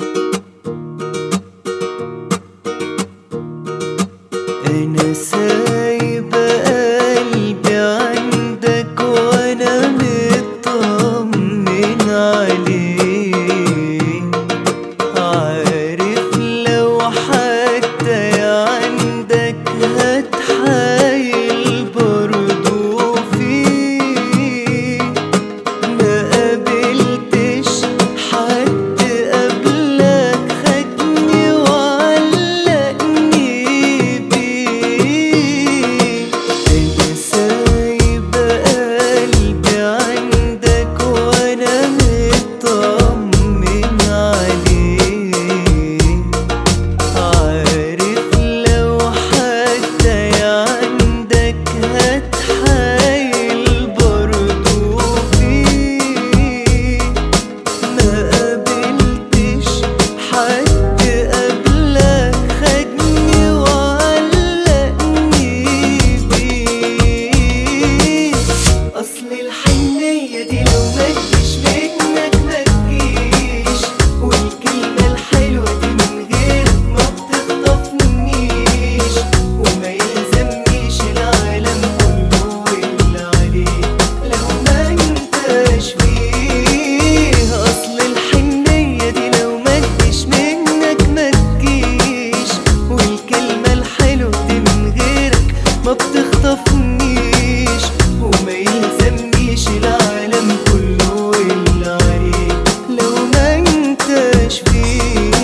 أنا سايب قلبي عندك وأنا مطمن عليه عارف لو حتى عندك هتحايل برضو فيه ما قابلتش حد قبلك خدني وعلقني بيه انا سايب قلبي عندك وانا مطمن عليه عارف لو حتى عندك هتحايل برضو فيه ما قابلتش حد قبلك خدني وعلقني بيه اصل الحنية دي لو ما تجيش منك ما تجيش والكلمة الحلوة دي من غيرك ما بتخطفنيش وما يلزمنيش العالم كله واللي عليه لو ما انتش فيه اصل الحنية دي لو ما تجيش منك ما تجيش والكلمة الحلوة دي من غيرك ما بتخطفنيش وما يلزمنيش العالم كله واللي عليه لو ما انتش فيه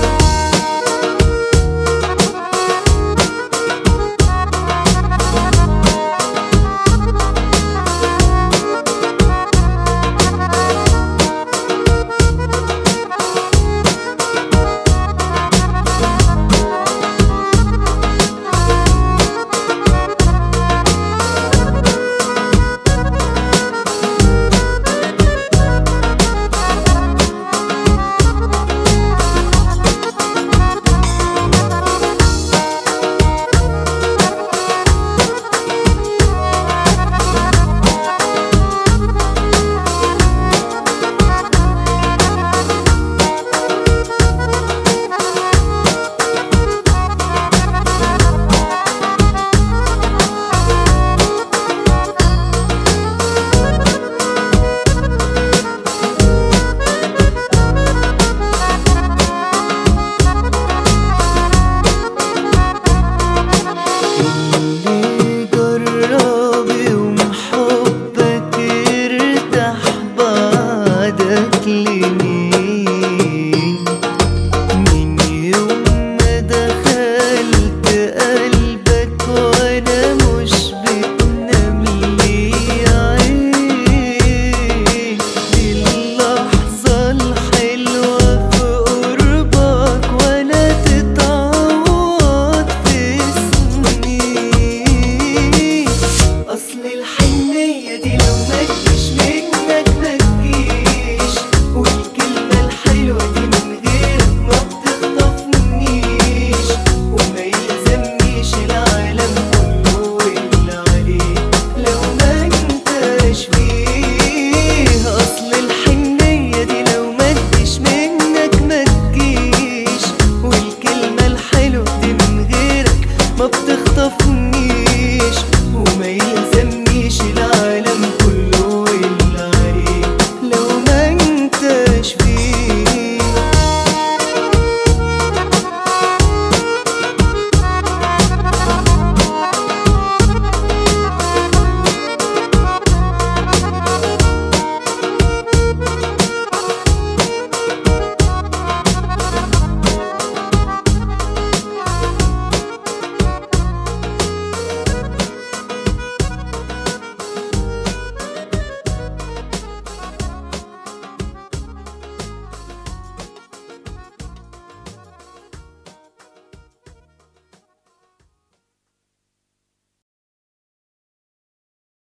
اللي جرب يوم حبك ارتاح بعدك ليه